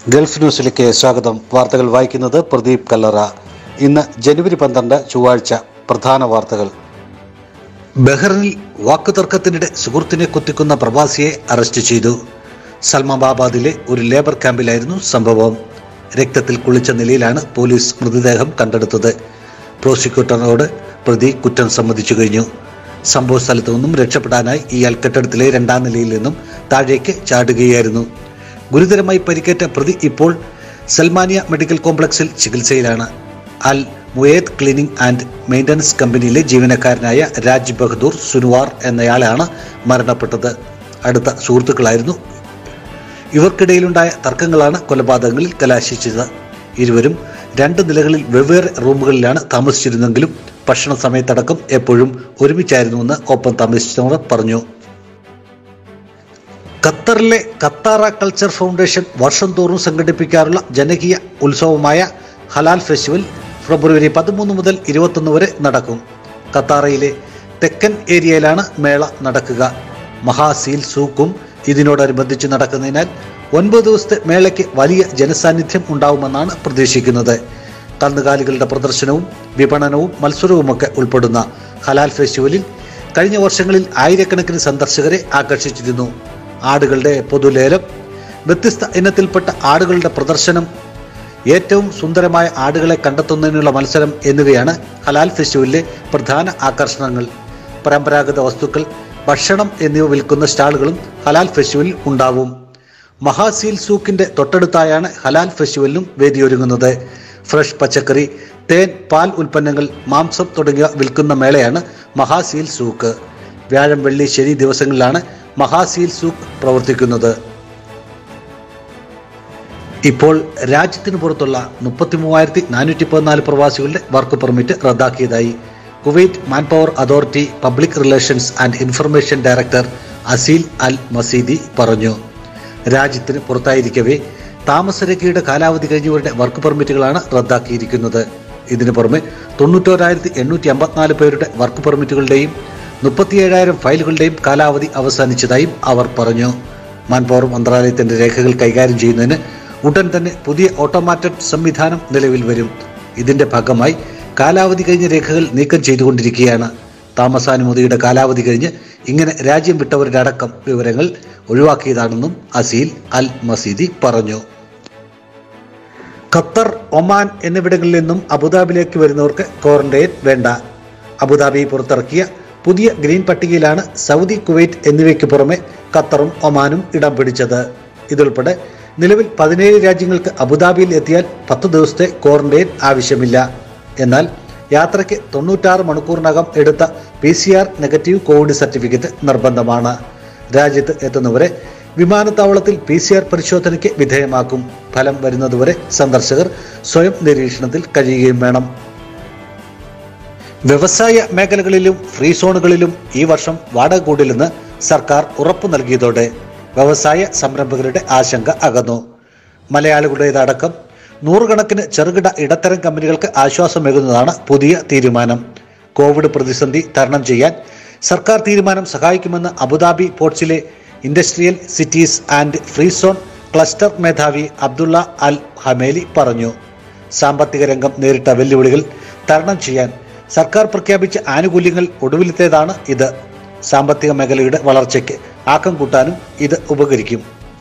Gulf ന്യൂസിലേക്ക് സ്വാഗതം വാർത്തകൾ വായിക്കുന്നത് പ്രദീപ് കല്ലറ ഇന്ന് ജനുവരി പന്ത്രണ്ട് ചൊവ്വാഴ്ച പ്രധാന വാർത്തകൾ ബഹ്റിനിൽ വാക്കുതർക്കത്തിനിടെ സുഹൃത്തിനെ കുത്തിക്കുന്ന പ്രവാസിയെ അറസ്റ്റ് ചെയ്തു സൽമാബാദിലെ ഒരു ലേബർ ക്യാമ്പിലായിരുന്നു സംഭവം രക്തത്തിൽ കുളിച്ച നിലയിലാണ് പോലീസ് മൃതദേഹം കണ്ടെടുത്തത് പ്രോസിക്യൂട്ടറിനോട് പ്രതി കുറ്റം സമ്മതിച്ചു കഴിഞ്ഞു സംഭവ സ്ഥലത്തു നിന്നും രക്ഷപ്പെടാനായി ഇയാൾ കെട്ടിടത്തിലെ രണ്ടാം നിലയിൽ നിന്നും താഴേക്ക് ചാടുകയായിരുന്നു ഗുരുതരമായി പരിക്കേറ്റ പ്രതി ഇപ്പോൾ സൽമാനിയ മെഡിക്കൽ കോംപ്ലക്സിൽ ചികിത്സയിലാണ് Al Moayyed cleaning and maintenance കമ്പനിയിലെ ജീവനക്കാരനായ രാജ് ബഹദൂർ സുനുവാർ എന്നയാളാണ് മരണപ്പെട്ടത് അടുത്ത സുഹൃത്തുക്കളായിരുന്നു ഇവർക്കിടയിലുണ്ടായ തർക്കങ്ങളാണ് കൊലപാതകങ്ങളിൽ കലാശിച്ചത് ഇരുവരും രണ്ട് നിലകളിൽ വെവ്വേറെ റൂമുകളിലാണ് താമസിച്ചിരുന്നെങ്കിലും ഭക്ഷണ സമയത്തടക്കം എപ്പോഴും ഒരുമിച്ചായിരുന്നുവെന്ന് ഒപ്പം താമസിച്ചവർ പറഞ്ഞു ഖത്തറിലെ ഖത്താറ കൾച്ചർ ഫൗണ്ടേഷൻ വർഷം തോറും സംഘടിപ്പിക്കാറുള്ള ജനകീയ ഉത്സവമായ ഹലാൽ ഫെസ്റ്റിവൽ ഫെബ്രുവരി പതിമൂന്ന് മുതൽ ഇരുപത്തൊന്ന് വരെ നടക്കും ഖത്താറയിലെ തെക്കൻ ഏരിയയിലാണ് മേള നടക്കുക മഹാസീൽ സൂക്കും ഇതിനോടനുബന്ധിച്ച് നടക്കുന്നതിനാൽ ഒൻപത് ദിവസത്തെ മേളയ്ക്ക് വലിയ ജനസാന്നിധ്യം ഉണ്ടാവുമെന്നാണ് പ്രതീക്ഷിക്കുന്നത് കന്നുകാലികളുടെ പ്രദർശനവും വിപണനവും മത്സരവുമൊക്കെ ഉൾപ്പെടുന്ന ഹലാൽ ഫെസ്റ്റിവലിൽ കഴിഞ്ഞ വർഷങ്ങളിൽ ആയിരക്കണക്കിന് സന്ദർശകരെ ആകർഷിച്ചിരുന്നു ആടുകളുടെ പൊതുലേലം വ്യത്യസ്ത ഇനത്തിൽപ്പെട്ട ആടുകളുടെ പ്രദർശനം ഏറ്റവും സുന്ദരമായ ആടുകളെ കണ്ടെത്തുന്നതിനുള്ള മത്സരം എന്നിവയാണ് ഹലാൽ ഫെസ്റ്റിവലിലെ പ്രധാന ആകർഷണങ്ങൾ പരമ്പരാഗത വസ്തുക്കൾ ഭക്ഷണം എന്നിവ വിൽക്കുന്ന സ്റ്റാളുകളും ഹലാൽ ഫെസ്റ്റിവലിൽ ഉണ്ടാവും മഹാസീൽ സൂക്കിന്റെ തൊട്ടടുത്തായാണ് ഹലാൽ ഫെസ്റ്റിവലിനും വേദിയൊരുങ്ങുന്നത് ഫ്രഷ് പച്ചക്കറി തേൻ പാൽ ഉൽപ്പന്നങ്ങൾ മാംസം തുടങ്ങിയവ വിൽക്കുന്ന മേളയാണ് മഹാസീൽ സൂക്ക് വ്യാഴം വെള്ളി ശനി ദിവസങ്ങളിലാണ് മഹാസീൽ സൂക്ക് പ്രവർത്തിക്കുന്നത് ഇപ്പോൾ രാജ്യത്തിന് പുറത്തുള്ള മുപ്പത്തി മൂവായിരത്തി നാനൂറ്റി പതിനാല് പ്രവാസികളുടെ വർക്ക് പെർമിറ്റ് റദ്ദാക്കിയതായി Kuwait manpower authority public relations and information director Aseel Al Mazeedi പറഞ്ഞു രാജ്യത്തിന് പുറത്തായിരിക്കവേ താമസരേഖയുടെ കാലാവധി കഴിഞ്ഞവരുടെ വർക്ക് പെർമിറ്റുകളാണ് റദ്ദാക്കിയിരിക്കുന്നത് ഇതിനു പുറമെ തൊണ്ണൂറ്റോരായിരത്തി എണ്ണൂറ്റി അമ്പത്തിനാല് പേരുടെ വർക്ക് പെർമിറ്റുകളുടെയും മുപ്പത്തിയേഴായിരം ഫയലുകളുടെയും കാലാവധി അവസാനിച്ചതായും അവർ പറഞ്ഞു മാൻപവർ മന്ത്രാലയത്തിന്റെ രേഖകൾ കൈകാര്യം ചെയ്യുന്നതിന് ഉടൻ തന്നെ പുതിയ ഓട്ടോമാറ്റഡ് സംവിധാനം നിലവിൽ വരും ഇതിന്റെ ഭാഗമായി കാലാവധി കഴിഞ്ഞ രേഖകൾ നീക്കം ചെയ്തുകൊണ്ടിരിക്കുകയാണ് താമസാനുമതിയുടെ കാലാവധി കഴിഞ്ഞ് ഇങ്ങനെ രാജ്യം വിട്ടവരുടെ അടക്കം വിവരങ്ങൾ ഒഴിവാക്കിയതാണെന്നും അസീൽ അൽ മസീദി പറഞ്ഞു ഖത്തർ ഒമാൻ എന്നിവിടങ്ങളിൽ നിന്നും അബുദാബിയിലേക്ക് വരുന്നവർക്ക് ക്വാറന്റൈൻ വേണ്ട അബുദാബി പുറത്തിറക്കിയ പുതിയ ഗ്രീൻ പട്ടികയിലാണ് സൗദി കുവൈറ്റ് എന്നിവയ്ക്ക് പുറമെ ഖത്തറും ഒമാനും ഇടം പിടിച്ചത് ഇതുൾപ്പെടെ നിലവിൽ പതിനേഴ് രാജ്യങ്ങൾക്ക് അബുദാബിയിൽ എത്തിയാൽ പത്ത് ദിവസത്തെ ക്വാറന്റൈൻ ആവശ്യമില്ല എന്നാൽ യാത്രയ്ക്ക് തൊണ്ണൂറ്റാറ് മണിക്കൂറിനകം എടുത്ത P C R negative covid certificate നിർബന്ധമാണ് രാജ്യത്ത് എത്തുന്നവരെ വിമാനത്താവളത്തിൽ പി സി ആർ പരിശോധനയ്ക്ക് വിധേയമാക്കും ഫലം വരുന്നതുവരെ സന്ദർശകർ സ്വയം നിരീക്ഷണത്തിൽ കഴിയുകയും വേണം വ്യവസായ മേഖലകളിലും ഫ്രീ സോണുകളിലും ഈ വർഷം വാടക കൂടില്ലെന്ന് സർക്കാർ ഉറപ്പു നൽകിയതോടെ വ്യവസായ സംരംഭകരുടെ ആശങ്ക അകന്നു മലയാളികളുടേതടക്കം നൂറുകണക്കിന് ചെറുകിട ഇടത്തരം കമ്പനികൾക്ക് ആശ്വാസമേകുന്നതാണ് പുതിയ തീരുമാനം കോവിഡ് പ്രതിസന്ധി തരണം ചെയ്യാൻ സർക്കാർ തീരുമാനം സഹായിക്കുമെന്ന് അബുദാബി പോർട്സിലെ industrial cities and free zone cluster മേധാവി അബ്ദുള്ള അൽ ഹമേലി പറഞ്ഞു സാമ്പത്തിക രംഗം നേരിട്ട വെല്ലുവിളികൾ തരണം ചെയ്യാൻ സർക്കാർ പ്രഖ്യാപിച്ച ആനുകൂല്യങ്ങൾ ഒടുവിലത്തേതാണ് ഇത് സാമ്പത്തിക മേഖലയുടെ വളർച്ചയ്ക്ക് ആക്കം കൂട്ടാനും ഇത് ഉപകരിക്കും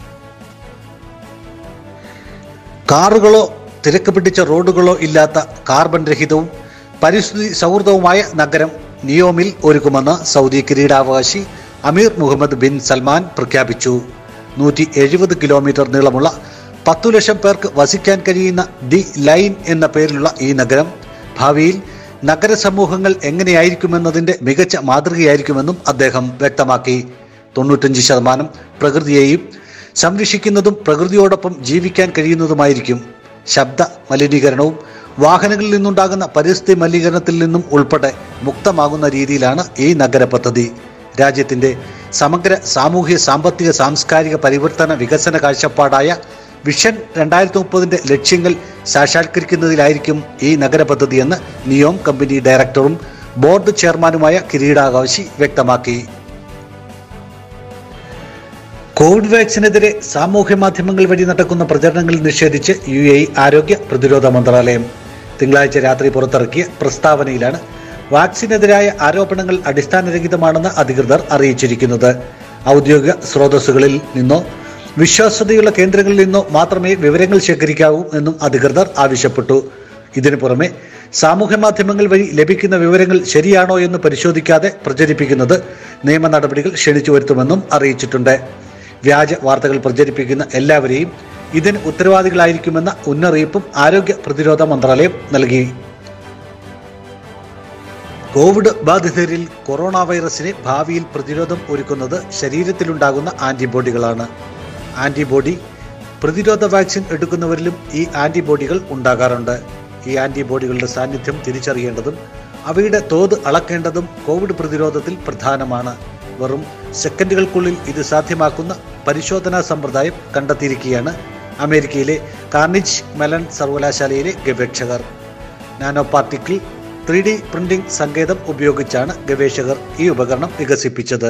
കാറുകളോ തിരക്ക് പിടിച്ച റോഡുകളോ ഇല്ലാത്ത കാർബൺ രഹിതവും പരിസ്ഥിതി സൗഹൃദവുമായ നഗരം നിയോമിൽ ഒരുക്കുമെന്ന് സൗദി കിരീടാവകാശി അമീർ മുഹമ്മദ് ബിൻ സൽമാൻ പ്രഖ്യാപിച്ചു നൂറ്റി എഴുപത് കിലോമീറ്റർ നീളമുള്ള പത്തു ലക്ഷം പേർക്ക് വസിക്കാൻ കഴിയുന്ന ദി ലൈൻ എന്ന പേരിലുള്ള ഈ നഗരം ഭാവിയിൽ നഗരസമൂഹങ്ങൾ എങ്ങനെയായിരിക്കുമെന്നതിൻ്റെ മികച്ച മാതൃകയായിരിക്കുമെന്നും അദ്ദേഹം വ്യക്തമാക്കി തൊണ്ണൂറ്റഞ്ച് ശതമാനം പ്രകൃതിയെയും സംരക്ഷിക്കുന്നതും പ്രകൃതിയോടൊപ്പം ജീവിക്കാൻ കഴിയുന്നതുമായിരിക്കും ശബ്ദ മലിനീകരണവും വാഹനങ്ങളിൽ നിന്നുണ്ടാകുന്ന പരിസ്ഥിതി മലിനീകരണത്തിൽ നിന്നും ഉൾപ്പെടെ മുക്തമാകുന്ന രീതിയിലാണ് ഈ നഗര പദ്ധതി രാജ്യത്തിൻ്റെ സമഗ്ര സാമൂഹ്യ സാമ്പത്തിക സാംസ്കാരിക പരിവർത്തന വികസന കാഴ്ചപ്പാടായ വിഷൻ രണ്ടായിരത്തി മുപ്പതിൻ്റെ ലക്ഷ്യങ്ങൾ സാക്ഷാത്കരിക്കുന്നതിലായിരിക്കും ഈ നഗര പദ്ധതിയെന്ന് നിയോം കമ്പനി ഡയറക്ടറും ബോർഡ് ചെയർമാനുമായ കിരീടാകാശി വ്യക്തമാക്കി കോവിഡ് വാക്സിനെതിരെ സാമൂഹ്യ മാധ്യമങ്ങൾ വഴി നടക്കുന്ന പ്രചരണങ്ങൾ നിഷേധിച്ച് യു എ ആരോഗ്യ പ്രതിരോധ മന്ത്രാലയം തിങ്കളാഴ്ച രാത്രി പുറത്തിറക്കിയ പ്രസ്താവനയിലാണ് വാക്സിനെതിരായ ആരോപണങ്ങൾ അടിസ്ഥാനരഹിതമാണെന്ന് അധികൃതർ അറിയിച്ചിരിക്കുന്നത് ഔദ്യോഗിക സ്രോതസ്സുകളിൽ നിന്നോ വിശ്വാസ്യതയുള്ള കേന്ദ്രങ്ങളിൽ നിന്നോ മാത്രമേ വിവരങ്ങൾ ശേഖരിക്കാവൂ എന്നും അധികൃതർ ആവശ്യപ്പെട്ടു ഇതിനു പുറമെ സാമൂഹ്യ മാധ്യമങ്ങൾ വഴി ലഭിക്കുന്ന വിവരങ്ങൾ ശരിയാണോ എന്ന് പരിശോധിക്കാതെ പ്രചരിപ്പിക്കുന്നത് നിയമ നടപടികൾ ക്ഷണിച്ചു വരുത്തുമെന്നും അറിയിച്ചിട്ടുണ്ട് വ്യാജ വാർത്തകൾ പ്രചരിപ്പിക്കുന്ന എല്ലാവരെയും ഇതിന് ഉത്തരവാദികളായിരിക്കുമെന്ന മുന്നറിയിപ്പും ആരോഗ്യ പ്രതിരോധ മന്ത്രാലയം നൽകി കോവിഡ് ബാധിതരിൽ കൊറോണ വൈറസിന് ഭാവിയിൽ പ്രതിരോധം ഒരുക്കുന്നത് ശരീരത്തിലുണ്ടാകുന്ന ആന്റിബോഡികളാണ് ആന്റിബോഡി പ്രതിരോധ വാക്സിൻ എടുക്കുന്നവരിലും ഈ ആന്റിബോഡികൾ ഉണ്ടാകാറുണ്ട് ഈ ആന്റിബോഡികളുടെ സാന്നിധ്യം തിരിച്ചറിയേണ്ടതും അവയുടെ തോത് അളക്കേണ്ടതും കോവിഡ് പ്രതിരോധത്തിൽ പ്രധാനമാണ് വെറും സെക്കൻഡുകൾക്കുള്ളിൽ ഇത് സാധ്യമാക്കുന്ന പരിശോധനാ സമ്പ്രദായം കണ്ടെത്തിയിരിക്കുകയാണ് അമേരിക്കയിലെ കാർണിജ് മെലൺ സർവകലാശാലയിലെ ഗവേഷകർ nano particle three D printing സങ്കേതം ഉപയോഗിച്ചാണ് ഗവേഷകർ ഈ ഉപകരണം വികസിപ്പിച്ചത്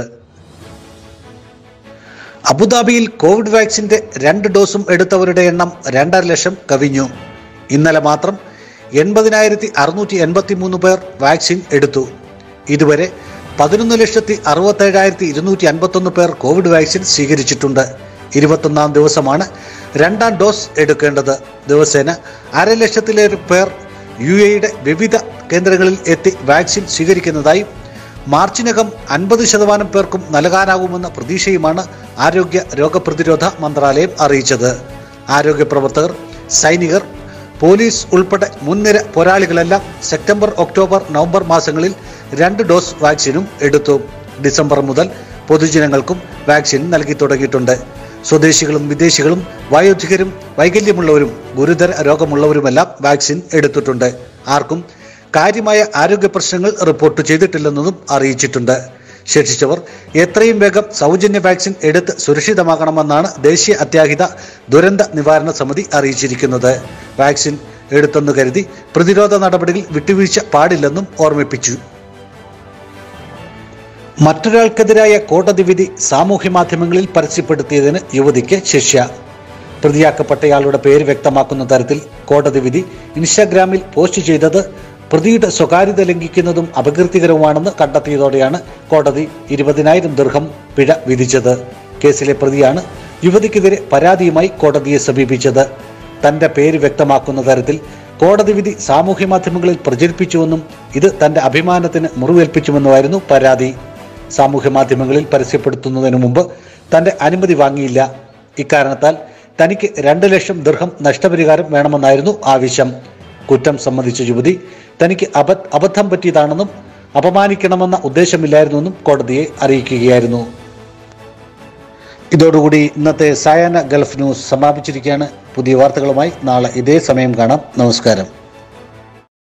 അബുദാബിയിൽ കോവിഡ് വാക്സിന്റെ രണ്ട് ഡോസും എടുത്തവരുടെ എണ്ണം രണ്ടര ലക്ഷം കവിഞ്ഞു ഇന്നലെ മാത്രം എൺപതിനായിരത്തി അറുന്നൂറ്റി എൺപത്തി മൂന്ന് പേർ വാക്സിൻ എടുത്തു ഇതുവരെ പതിനൊന്ന് ലക്ഷത്തി അറുപത്തേഴായിരത്തി ഇരുന്നൂറ്റി അൻപത്തൊന്ന് പേർ കോവിഡ് വാക്സിൻ സ്വീകരിച്ചിട്ടുണ്ട് ഇരുപത്തൊന്നാം ദിവസമാണ് രണ്ടാം ഡോസ് എടുക്കേണ്ടത് ദിവസേന അര ലക്ഷത്തിലേറെ പേർ യു എയുടെ വിവിധ കേന്ദ്രങ്ങളിൽ എത്തി വാക്സിൻ സ്വീകരിക്കുന്നതായും മാർച്ചിനകം അൻപത് ശതമാനം പേർക്കും നൽകാനാകുമെന്ന പ്രതീക്ഷയുമാണ് ആരോഗ്യ രോഗപ്രതിരോധ മന്ത്രാലയം അറിയിച്ചത് ആരോഗ്യ പ്രവർത്തകർ സൈനികർ പോലീസ് ഉൾപ്പെടെ മുൻനിര പോരാളികളെല്ലാം സെപ്റ്റംബർ ഒക്ടോബർ നവംബർ മാസങ്ങളിൽ രണ്ട് ഡോസ് വാക്സിനും എടുത്തു ഡിസംബർ മുതൽ പൊതുജനങ്ങൾക്കും വാക്സിൻ നൽകി തുടങ്ങിയിട്ടുണ്ട് സ്വദേശികളും വിദേശികളും വയോധികരും വൈകല്യമുള്ളവരും ഗുരുതര രോഗമുള്ളവരുമെല്ലാം വാക്സിൻ എടുത്തിട്ടുണ്ട് ആർക്കും കാര്യമായ ആരോഗ്യ പ്രശ്നങ്ങൾ റിപ്പോർട്ട് ചെയ്തിട്ടില്ലെന്നതും അറിയിച്ചിട്ടുണ്ട് ശേഷിച്ചവർ എത്രയും വേഗം സൗജന്യ വാക്സിൻ എടുത്ത് സുരക്ഷിതമാകണമെന്നാണ് ദേശീയ അത്യാഹിത ദുരന്ത നിവാരണ സമിതി അറിയിച്ചിരിക്കുന്നത് വാക്സിൻ എടുത്തെന്ന് കരുതി പ്രതിരോധ നടപടികൾ വിട്ടുവീഴ്ച പാടില്ലെന്നും ഓർമ്മിപ്പിച്ചു മറ്റൊരാൾക്കെതിരായ കോടതി വിധി സാമൂഹ്യ മാധ്യമങ്ങളിൽ പരസ്യപ്പെടുത്തിയതിന് യുവതിക്ക് ശിക്ഷ പ്രതിയാക്കപ്പെട്ടയാളുടെ പേര് വ്യക്തമാക്കുന്ന തരത്തിൽ കോടതി വിധി ഇൻസ്റ്റാഗ്രാമിൽ പോസ്റ്റ് ചെയ്തത് പ്രതിയുടെ സ്വകാര്യത ലംഘിക്കുന്നതും അപകീർത്തികരവുമാണെന്ന് കണ്ടെത്തിയതോടെയാണ് കോടതി ഇരുപതിനായിരം ദീർഘം പിഴ വിധിച്ചത് കേസിലെ പ്രതിയാണ് യുവതിക്കെതിരെ പരാതിയുമായി കോടതിയെ സമീപിച്ചത് തന്റെ പേര് വ്യക്തമാക്കുന്ന തരത്തിൽ കോടതി വിധി സാമൂഹ്യ മാധ്യമങ്ങളിൽ പ്രചരിപ്പിച്ചുവെന്നും ഇത് തന്റെ അഭിമാനത്തിന് മുറിവേൽപ്പിച്ചുവെന്നുമായിരുന്നു പരാതി സാമൂഹ്യ മാധ്യമങ്ങളിൽ പരസ്യപ്പെടുത്തുന്നതിന് മുമ്പ് തന്റെ അനുമതി വാങ്ങിയില്ല ഇക്കാരണത്താൽ തനിക്ക് രണ്ട് ലക്ഷം ദീർഘം നഷ്ടപരിഹാരം വേണമെന്നായിരുന്നു ആവശ്യം കുറ്റം സമ്മതിച്ച യുവതി തനിക്ക് അബ അബദ്ധം പറ്റിയതാണെന്നും അപമാനിക്കണമെന്ന ഉദ്ദേശമില്ലായിരുന്നുവെന്നും കോടതിയെ അറിയിക്കുകയായിരുന്നു ഇതോടുകൂടി ഇന്നത്തെ സായാഹ്ന ഗൾഫ് ന്യൂസ് സമാപിച്ചിരിക്കുകയാണ് പുതിയ വാർത്തകളുമായി നാളെ ഇതേ സമയം കാണാം നമസ്കാരം